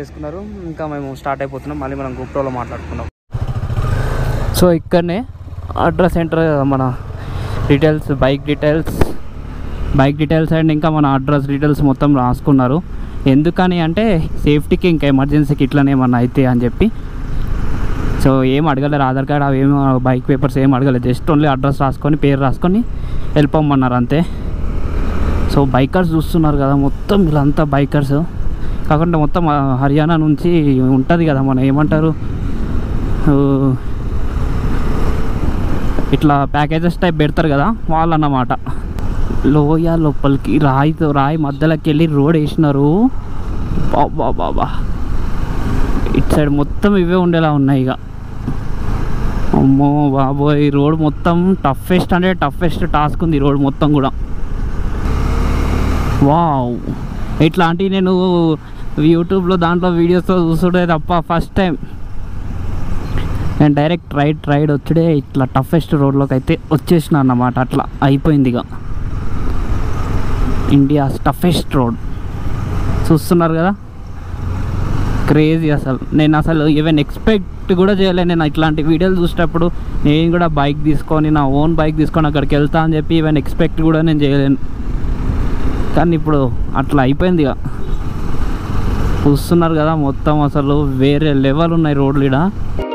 వేసుకున్నారు ఇంకా మేము స్టార్ట్ అయిపోతున్నాం మళ్ళీ మనం గుప్రోలో మాట్లాడుకున్నాం సో ఇక్కడనే అడ్రస్ సెంటర్ మన details bike details bike details and ఇంకా మన అడ్రస్ డీటెయిల్స్ మొత్తం రాసుకున్నారు ఎందుకని అంటే సేఫ్టీకి ఇంకా ఎమర్జెన్సీకి ఇట్లనే ఏమన్నా అయితే అని చెప్పి సో ఏం అడగలేరు ఆధార్ కార్డ్ అవి ఏం బైక్ పేపర్స్ ఏం అడగలేదు జస్ట్ ఓన్లీ అడ్రస్ రాసుకొని పేరు రాసుకొని వెళ్ళిపోమన్నారు అంతే సో బైకర్స్ చూస్తున్నారు కదా మొత్తం వీళ్ళంతా బైకర్స్ కాకుండా మొత్తం ఆ హర్యానా నుంచి ఉంటుంది కదా మన ఏమంటారు ఊ, ఇట్లా ప్యాకేజెస్ టైప్ పెడతారు కదా వాళ్ళు అన్నమాట లోయ లోపలికి రాయితో రాయి మధ్యలోకి వెళ్ళి రోడ్ వేసినారు బాబా బాబా ఇటు సైడ్ మొత్తం ఇవే ఉండేలా ఉన్నాయి ఇక అమ్మో బాబోయ్ ఈ రోడ్ మొత్తం టఫెస్ట్ అంటే టఫెస్ట్ టాస్క్ ఉంది ఈ రోడ్ మొత్తం కూడా వావ్ ఇట్లాంటివి నేను యూట్యూబ్లో దాంట్లో వీడియోస్తో చూసుడే తప్ప ఫస్ట్ టైం నేను డైరెక్ట్ రైడ్ రైడ్ వచ్చుడే ఇట్లా టఫెస్ట్ రోడ్లోకి అయితే వచ్చేసిన అన్నమాట అట్లా అయిపోయింది ఇక ఇండియా టఫెస్ట్ రోడ్ చూస్తున్నారు కదా క్రేజీ అసలు నేను అసలు ఈవెన్ ఎక్స్పెక్ట్ కూడా చేయలేను నేను ఇట్లాంటి వీడియోలు చూసేటప్పుడు నేను కూడా బైక్ తీసుకొని నా ఓన్ బైక్ తీసుకొని అక్కడికి వెళ్తా అని చెప్పి ఈవెన్ ఎక్స్పెక్ట్ కూడా నేను చేయలేను కానీ ఇప్పుడు అట్లా అయిపోయింది ఇక చూస్తున్నారు కదా మొత్తం అసలు వేరే లెవెల్ ఉన్నాయి రోడ్లు ఇక్కడ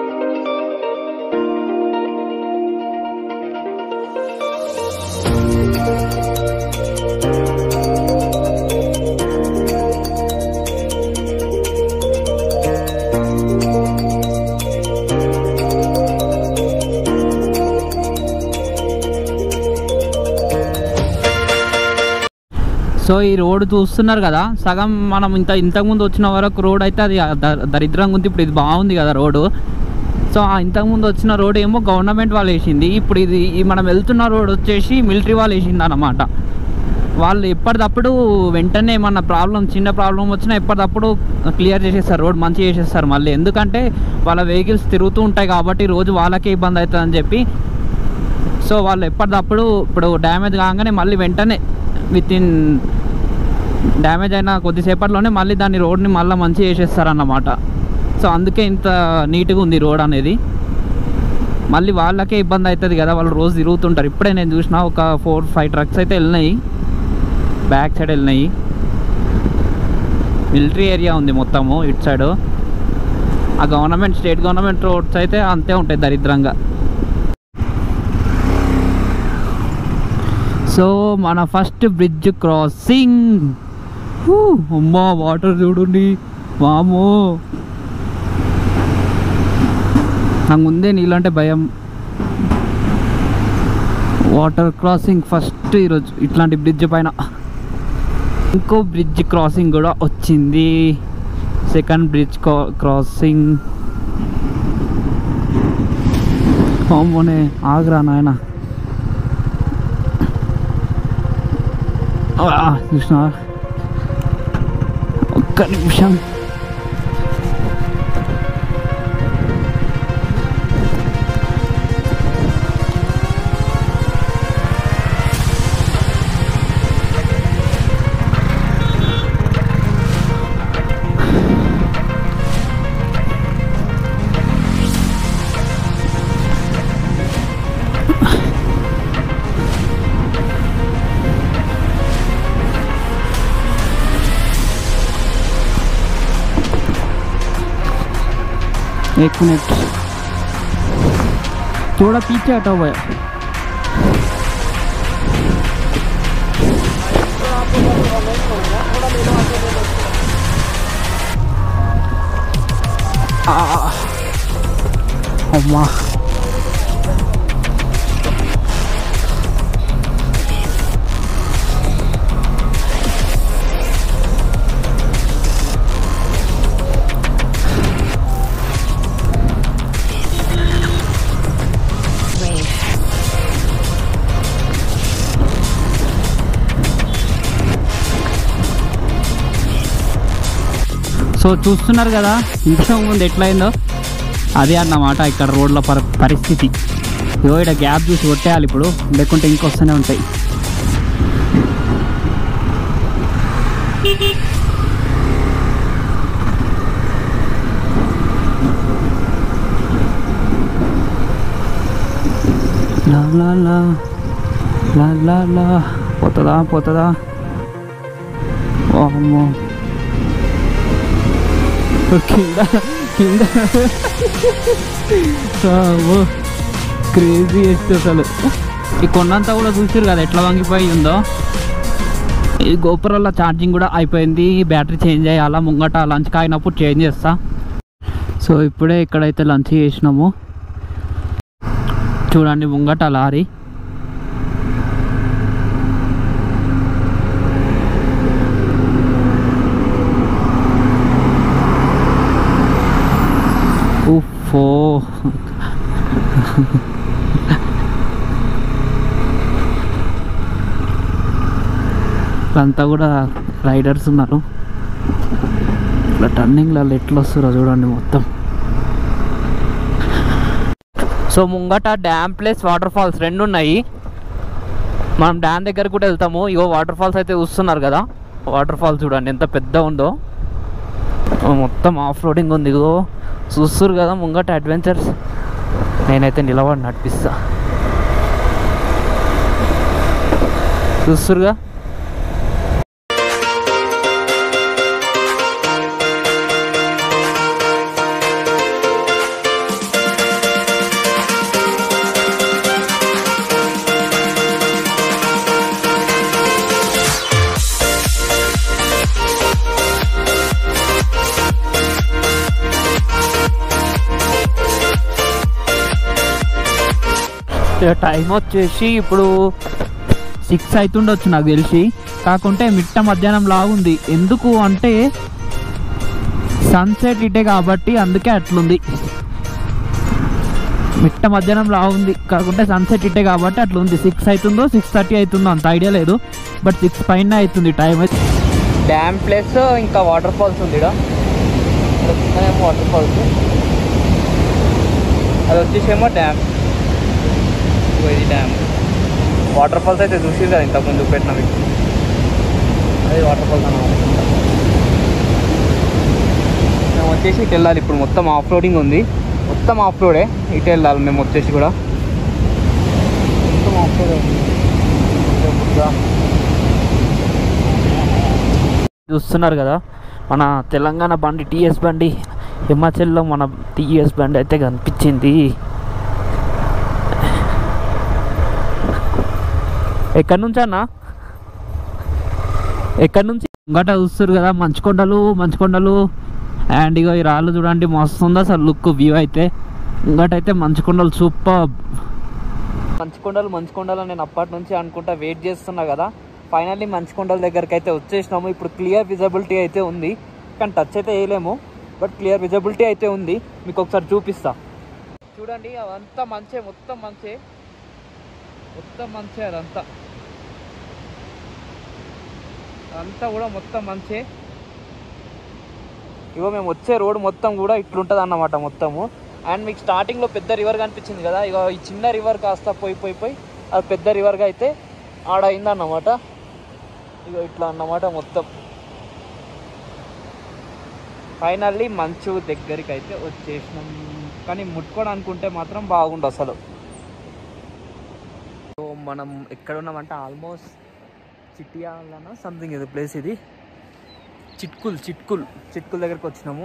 సో ఈ రోడ్ చూస్తున్నారు కదా సగం మనం ఇంత ఇంతకుముందు వచ్చిన వరకు రోడ్ అయితే అది ద- దరిద్రంగా ఉంది ఇప్పుడు ఇది బాగుంది కదా రోడ్డు సో ఆ ఇంతకుముందు వచ్చిన రోడ్ ఏమో గవర్నమెంట్ వాళ్ళు వేసింది ఇప్పుడు ఇది ఈ మనం వెళ్తున్న రోడ్ వచ్చేసి మిలిటరీ వాళ్ళు వేసింది అన్నమాట వాళ్ళు ఎప్పటికప్పుడు వెంటనే ఏమన్నా ప్రాబ్లం చిన్న ప్రాబ్లం వచ్చినా ఎప్పటికప్పుడు క్లియర్ చేసేస్తారు రోడ్ మంచిగా చేసేస్తారు మళ్ళీ ఎందుకంటే వాళ్ళ వెహికల్స్ తిరుగుతూ ఉంటాయి కాబట్టి రోజు వాళ్ళకే ఇబ్బంది అవుతుందని చెప్పి సో వాళ్ళు ఎప్పటికప్పుడు ఇప్పుడు డ్యామేజ్ కాగానే మళ్ళీ వెంటనే విత్ ఇన్ డ్యామేజ్ అయిన కొద్దిసేపట్లోనే మళ్ళీ దాన్ని రోడ్ని మళ్ళీ మంచి చేసేస్తారన్నమాట సో అందుకే ఇంత నీట్గా ఉంది రోడ్ అనేది మళ్ళీ వాళ్ళకే ఇబ్బంది అవుతుంది కదా వాళ్ళు రోజు తిరుగుతుంటారు ఇప్పుడే నేను చూసిన ఒక ఫోర్ ఫైవ్ ట్రక్స్ అయితే వెళ్ళినాయి బ్యాక్ సైడ్ వెళ్ళినాయి మిలిటరీ ఏరియా ఉంది మొత్తము ఇటు సైడ్ ఆ గవర్నమెంట్ స్టేట్ గవర్నమెంట్ రోడ్స్ అయితే అంతే ఉంటాయి దరిద్రంగా సో మన ఫస్ట్ బ్రిడ్జ్ క్రాసింగ్ అమ్మా వాటర్ చూడండి వామో నాకు ముందే నీళ్ళంటే భయం వాటర్ క్రాసింగ్ ఫస్ట్ ఈరోజు ఇట్లాంటి బ్రిడ్జ్ పైన ఇంకో బ్రిడ్జ్ క్రాసింగ్ కూడా వచ్చింది సెకండ్ బ్రిడ్జ్ క్రాసింగ్ అమ్మోనే ఆగ్రా నాయనా కృష్ణ ఒక్క నిమిషం एक मिनट थोड़ा पीछे हटा हुआ है आ, अम्मा సో చూస్తున్నారు కదా ఇంతకు ముందు ఎట్లయిందో అదే అన్నమాట ఇక్కడ రోడ్ల పర పరిస్థితి ఇగో ఇక్కడ గ్యాప్ చూసి కొట్టేయాలి ఇప్పుడు లేకుంటే ఇంకొస్తూనే ఉంటాయి లా లా లా లా లా లా పోతుందా పోతుందా అమ్మో కింద కింద క్రేజీ ఎస్ట్ అసలు ఈ కొండంతా కూడా చూసారు కదా ఎట్లా వంగిపోయి ఉందో ఈ గోపురంలో ఛార్జింగ్ కూడా అయిపోయింది బ్యాటరీ చేంజ్ చేయాలా ముంగట లంచ్ కాగినప్పుడు చేంజ్ చేస్తా సో ఇప్పుడే ఇక్కడైతే లంచ్ చేసినాము చూడండి ముంగట లారీ ఉఫో అంతా కూడా రైడర్స్ ఉన్నారు ఇట్లా టర్నింగ్లలో ఎట్లా వస్తారో చూడండి మొత్తం సో ముంగట డ్యామ్ ప్లస్ వాటర్ ఫాల్స్ రెండు ఉన్నాయి మనం డ్యామ్ దగ్గర కూడా వెళ్తాము ఇగో వాటర్ ఫాల్స్ అయితే చూస్తున్నారు కదా వాటర్ ఫాల్స్ చూడండి ఎంత పెద్ద ఉందో మొత్తం ఆఫ్ రోడింగ్ ఉంది ఇగో చూస్తున్నారు కదా ముంగట అడ్వెంచర్స్ నేనైతే నిలబడి నడిపిస్తా చూస్తురుగా టైం వచ్చేసి ఇప్పుడు సిక్స్ అవుతుండొచ్చు నాకు తెలిసి కాకుంటే మిట్ట మధ్యాహ్నం లాగుంది ఎందుకు అంటే సన్సెట్ ఇటే కాబట్టి అందుకే అట్లుంది మిట్ట మధ్యాహ్నం లాగుంది కాకుంటే సన్సెట్ ఇటే కాబట్టి అట్లుంది సిక్స్ అవుతుందో సిక్స్ థర్టీ అవుతుందో అంత ఐడియా లేదు బట్ సిక్స్ పైన అవుతుంది టైం డ్యామ్ ప్లస్ ఇంకా వాటర్ ఫాల్స్ ఉంది వాటర్ ఫాల్స్ అది వచ్చేసేమో డ్యామ్ ఇది డ్యామ్ వాటర్ ఫాల్స్ అయితే చూసి కదా ఇంతకుముందు పెట్టిన మీకు అది వాటర్ ఫాల్స్ అన్నమాట మేము వచ్చేసి ఇటు వెళ్ళాలి ఇప్పుడు మొత్తం ఆఫ్ రోడింగ్ ఉంది మొత్తం ఆఫ్ రోడే ఇటు వెళ్ళాలి మేము వచ్చేసి కూడా మొత్తం ఆఫ్ రోడే ఉంది చూస్తున్నారు కదా మన తెలంగాణ బండి టీఎస్ బండి హిమాచల్లో మన టీఎస్ బండి అయితే కనిపించింది ఎక్కడి నుంచి అన్న ఎక్కడి నుంచి గట చూస్తారు కదా మంచుకొండలు మంచుకొండలు అండ్ ఇగో ఈ రాళ్ళు చూడండి మస్తు ఉంది అసలు లుక్ వ్యూ అయితే ఇంకటైతే మంచుకొండలు సూపర్ మంచుకొండలు మంచుకొండలు నేను అప్పటి నుంచి అనుకుంటా వెయిట్ చేస్తున్నా కదా ఫైనల్లీ మంచుకొండల దగ్గరికి అయితే వచ్చేసినాము ఇప్పుడు క్లియర్ విజిబిలిటీ అయితే ఉంది కానీ టచ్ అయితే వేయలేము బట్ క్లియర్ విజిబిలిటీ అయితే ఉంది మీకు ఒకసారి చూపిస్తా చూడండి అదంతా మంచే మొత్తం మంచే మొత్తం మంచే అదంతా అంతా కూడా మొత్తం మంచే ఇగో మేము వచ్చే రోడ్ మొత్తం కూడా ఇట్లుంటుంది అన్నమాట మొత్తము అండ్ మీకు స్టార్టింగ్లో పెద్ద రివర్ కనిపించింది కదా ఇగో ఈ చిన్న రివర్ కాస్త పోయి పోయి పోయి అది పెద్ద రివర్గా అయితే ఆడ అయిందన్నమాట ఇగో ఇట్లా అన్నమాట మొత్తం ఫైనల్లీ మంచు దగ్గరికి అయితే వచ్చేసినాం కానీ ముట్టుకోవడానుకుంటే మాత్రం బాగుండు అసలు సో మనం ఎక్కడ ఉన్నామంటే ఆల్మోస్ట్ చిట్యాలన సంథింగ్ ఇది ప్లేస్ ఇది చిట్కుల్ చిట్కుల్ చిట్కుల్ దగ్గరికి వచ్చినాము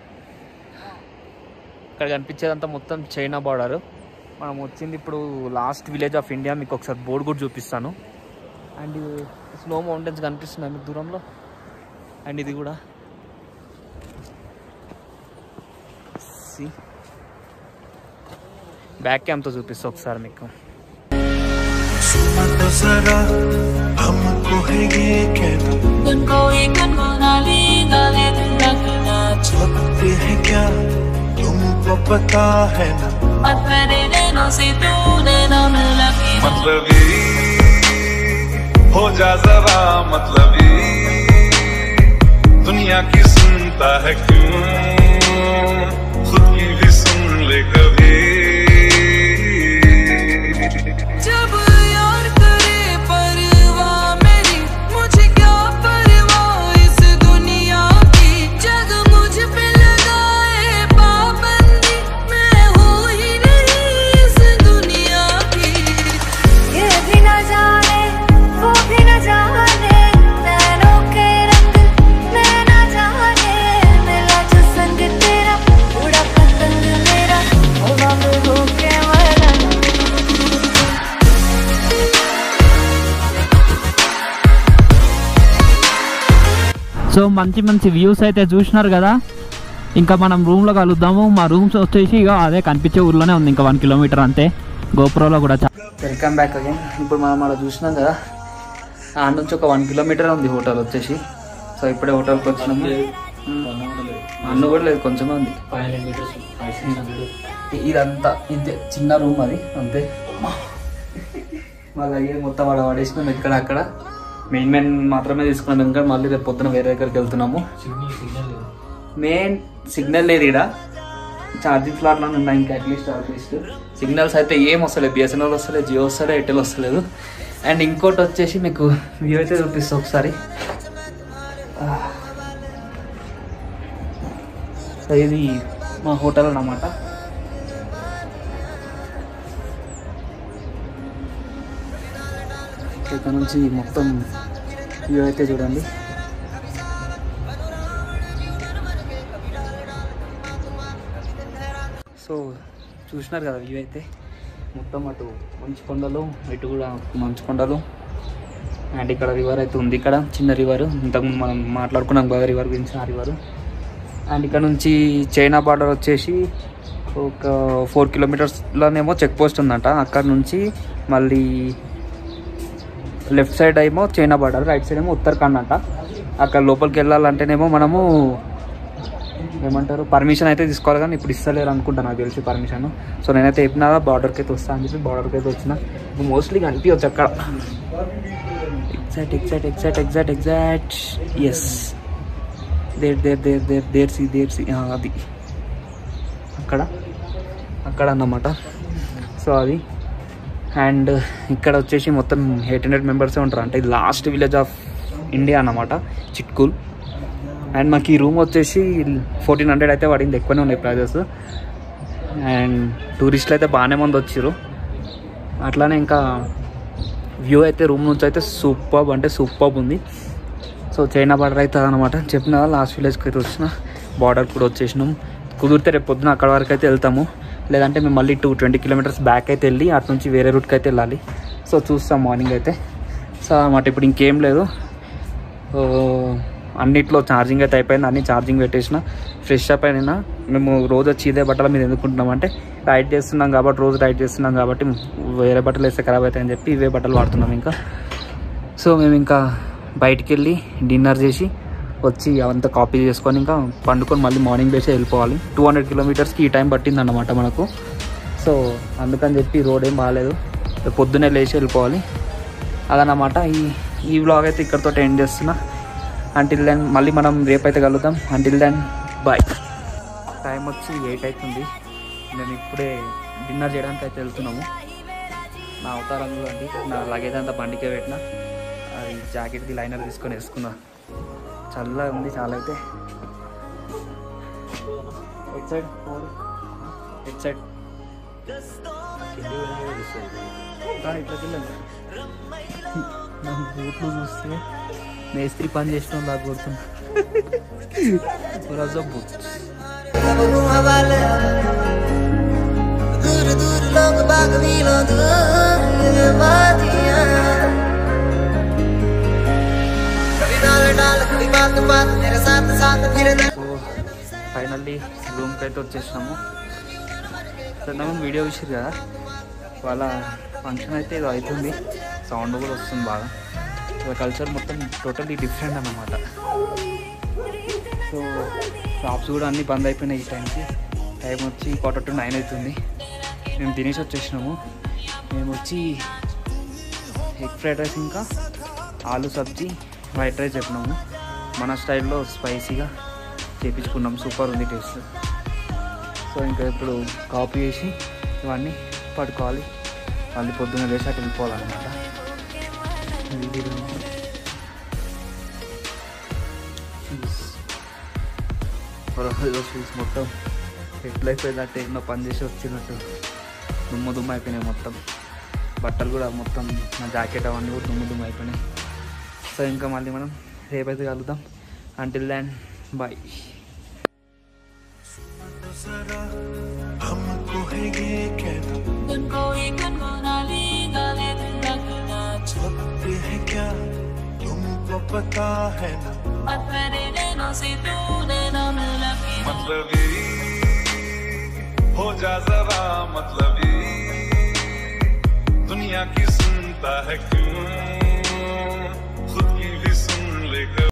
ఇక్కడ కనిపించేదంతా మొత్తం చైనా బార్డర్ మనం వచ్చింది ఇప్పుడు లాస్ట్ విలేజ్ ఆఫ్ ఇండియా మీకు ఒకసారి బోర్డు కూడా చూపిస్తాను అండ్ స్నో మౌంటైన్స్ కనిపిస్తున్నాయి మీకు దూరంలో అండ్ ఇది కూడా బ్యాక్ క్యామ్తో చూపిస్తా ఒకసారి మీకు सुना तो जरा हमको है ये कहना उनको एक गाली गाली लगना वक्त है क्या तुमको पता है ना मेरे नैनों से तूने नाम लगी मतलबी हो जा जरा मतलबी दुनिया की सुनता है क्यों खुद की भी सुन ले कभी जब यार करे परवाह मेरी मुझे क्या परवाह इस दुनिया की जग मुझ पे लगाए पाबंदी मैं हूँ ही नहीं इस दुनिया की సో మంచి మంచి వ్యూస్ అయితే చూసినారు కదా ఇంకా మనం రూమ్లో కలుద్దాము మా రూమ్స్ వచ్చేసి ఇక అదే కనిపించే ఊర్లోనే ఉంది ఇంకా వన్ కిలోమీటర్ అంతే గోప్రోలో కూడా వెల్కమ్ బ్యాక్ అగైన్ ఇప్పుడు మనం అలా చూసినాం కదా ఆ నుంచి ఒక వన్ కిలోమీటర్ ఉంది హోటల్ వచ్చేసి సో ఇప్పుడే హోటల్కి వచ్చినాము అన్ను కూడా లేదు కొంచెమే ఉంది ఇదంతా ఇంతే చిన్న రూమ్ అది అంతే మళ్ళీ అయ్యే మొత్తం అక్కడ పడేసినాం ఇక్కడ అక్కడ మెయిన్ మెయిన్ మాత్రమే తీసుకున్నాం ఇంకా మళ్ళీ రేపు పొద్దున వేరే దగ్గరికి వెళ్తున్నాము మెయిన్ సిగ్నల్ లేదు ఇక్కడ ఛార్జింగ్ ఫ్లాట్లో ఉన్నాయి ఇంకా అట్లీస్ట్ అట్లీస్ట్ సిగ్నల్స్ అయితే ఏం వస్తలేదు బిఎస్ఎన్ఎల్ వస్తలేదు జియో వస్తలేదు ఎయిర్టెల్ వస్తలేదు అండ్ ఇంకోటి వచ్చేసి మీకు వ్యూ అయితే చూపిస్తా ఒకసారి ఆ. సో ఇది మా హోటల్ అన్నమాట ఇక్కడ నుంచి మొత్తం వ్యూ అయితే చూడండి సో చూసినారు కదా వ్యూ అయితే మొత్తం అటు మంచు కొండలు ఇటు కూడా మంచు కొండలు అండ్ ఇక్కడ రివర్ అయితే ఉంది ఇక్కడ చిన్న రివర్ ఇంతకుముందు మనం మాట్లాడుకున్నాం కదా రివర్ గురించి ఆ రివర్ అండ్ ఇక్కడ నుంచి చైనా బార్డర్ వచ్చేసి ఒక ఫోర్ కిలోమీటర్స్లోనేమో చెక్ పోస్ట్ ఉందంట అక్కడ నుంచి మళ్ళీ లెఫ్ట్ సైడ్ ఏమో చైనా బార్డర్ రైట్ సైడ్ ఏమో ఉత్తరాఖండ్ అంట అక్కడ లోపలికి వెళ్ళాలంటేనేమో మనము ఏమంటారు పర్మిషన్ అయితే తీసుకోవాలి కానీ ఇప్పుడు ఇస్తలేరు అనుకుంటా నాకు తెలిసి పర్మిషన్ సో నేనైతే చెప్పినా బార్డర్కి అయితే వస్తా అని చెప్పి బార్డర్కి అయితే వచ్చిన మోస్ట్లీ కనిపించచ్చు అక్కడ exact exact exact exact exact yes there there there there there see there see అది అక్కడ అక్కడ అన్నమాట సో అది అండ్ ఇక్కడ వచ్చేసి మొత్తం ఎయిట్ హండ్రెడ్ మెంబర్సే ఉంటారు అంటే ఇది లాస్ట్ విలేజ్ ఆఫ్ ఇండియా అన్నమాట చిట్కూల్ అండ్ మాకు ఈ రూమ్ వచ్చేసి ఫోర్టీన్ హండ్రెడ్ అయితే పడింది ఎక్కువనే ఉన్నాయి ప్రైజెస్ అండ్ టూరిస్టులు అయితే బాగానే మంది వచ్చారు అట్లానే ఇంకా వ్యూ అయితే రూమ్ నుంచి అయితే సూపర్ అంటే సూపర్ ఉంది సో చైనా బార్డర్ అయితే అనమాట చెప్పిన లాస్ట్ విలేజ్కి అయితే వచ్చిన బార్డర్ కూడా వచ్చేసినాం కుదిరితే రేపు పొద్దున అక్కడ వరకు అయితే వెళ్తాము లేదంటే మేము మళ్ళీ టూ ట్వంటీ కిలోమీటర్స్ బ్యాక్ అయితే వెళ్ళి అటు నుంచి వేరే రూట్కి అయితే వెళ్ళాలి సో చూస్తాం మార్నింగ్ అయితే సో అన్నమాట ఇప్పుడు ఇంకేం లేదు ఓ, అన్నిట్లో ఛార్జింగ్ అయితే అయిపోయింది అన్ని ఛార్జింగ్ పెట్టేసిన ఫ్రెష్ అప్ అయినా మేము రోజు వచ్చి ఇదే బట్టల మీద ఎందుకుంటున్నాం అంటే రైడ్ చేస్తున్నాం కాబట్టి రోజు రైడ్ చేస్తున్నాం కాబట్టి వేరే బట్టలు వేస్తే ఖరాబ్ అవుతాయని చెప్పి ఇవే బట్టలు వాడుతున్నాం ఇంకా సో మేము ఇంకా బయటికి వెళ్ళి డిన్నర్ చేసి వచ్చి అవంతా కాపీ చేసుకొని ఇంకా పండుకొని మళ్ళీ మార్నింగ్ వేసి వెళ్ళిపోవాలి టూ హండ్రెడ్ కిలోమీటర్స్కి ఈ టైం పట్టిందన్నమాట మనకు సో అందుకని చెప్పి రోడ్ ఏం బాగాలేదు రేపు పొద్దున్నే లేచి వెళ్ళిపోవాలి అదన్నమాట ఈ ఈ వ్లాగ్ అయితే ఇక్కడితో ఎండ్ చేస్తున్నా అంటిల్ దెన్ మళ్ళీ మనం రేపైతే కలుద్దాం అంటిల్ దెన్ బాయ్ టైం వచ్చి ఎయిట్ అవుతుంది నేను ఇప్పుడే డిన్నర్ చేయడానికి అయితే వెళ్తున్నాము నా అవతారంలో అండి నా లగేజ్ అంతా బండికే పెట్టిన అది జాకెట్ది లైనర్ తీసుకొని వేసుకున్నా చల్లగా ఉంది చాలా అయితే ఎట్ సైడ్ ఎట్ సైడ్ ఇట్లా వెళ్ళండి నా బూట్లు చూస్తే మేస్త్రి పని చేసిన దాకా కొడుతున్నా రోజు బూట్ दूर दूर लोग बाग मिलो दूर वादियां कभी डाल डाल कभी बात बात तेरे साथ साथ फिर సో ఫైనల్లీ రూమ్కి అయితే వచ్చేసినాము ఇంతకుముందు వీడియో చూసారు కదా వాళ్ళ ఫంక్షన్ అయితే ఇది అవుతుంది సౌండ్ కూడా వస్తుంది బాగా వాళ్ళ కల్చర్ మొత్తం టోటలీ డిఫరెంట్ అన్నమాట సో షాప్స్ కూడా అన్నీ బంద్ అయిపోయినాయి ఈ టైంకి టైం వచ్చి క్వార్టర్ టు నైన్ అవుతుంది మేము తినేసి వచ్చేసినాము మేము వచ్చి ఎగ్ ఫ్రైడ్ రైస్ ఇంకా ఆలు సబ్జీ వైట్ రైస్ చెప్పినాము మన స్టైల్లో స్పైసీగా చేపించుకున్నాం సూపర్ ఉంది టేస్ట్ సో ఇంకా ఇప్పుడు కాపీ వేసి ఇవన్నీ పడుకోవాలి మళ్ళీ పొద్దున్న లేచి అటు వెళ్ళిపోవాలన్నమాట షూస్ మొత్తం ఎట్లయిపోయిందంటే ఎన్నో పని చేసి వచ్చినట్టు దుమ్ము దుమ్ము అయిపోయినాయి మొత్తం బట్టలు కూడా మొత్తం నా జాకెట్ అవన్నీ కూడా దుమ్ము దుమ్ము అయిపోయినాయి సో ఇంకా మళ్ళీ మనం రేపైతే కలుద్దాం అంటిల్ దాన్ బాయ్ जरा हमको है ये कहना Kun koi kun ko na li ga le tu la ku na वक्त है क्या तुमको पता है ना बात मेरे नैनों से तूने ना मिला के मतलब हो जा जरा मतलब दुनिया की सुनता है क्यों खुद की भी सुन ले कर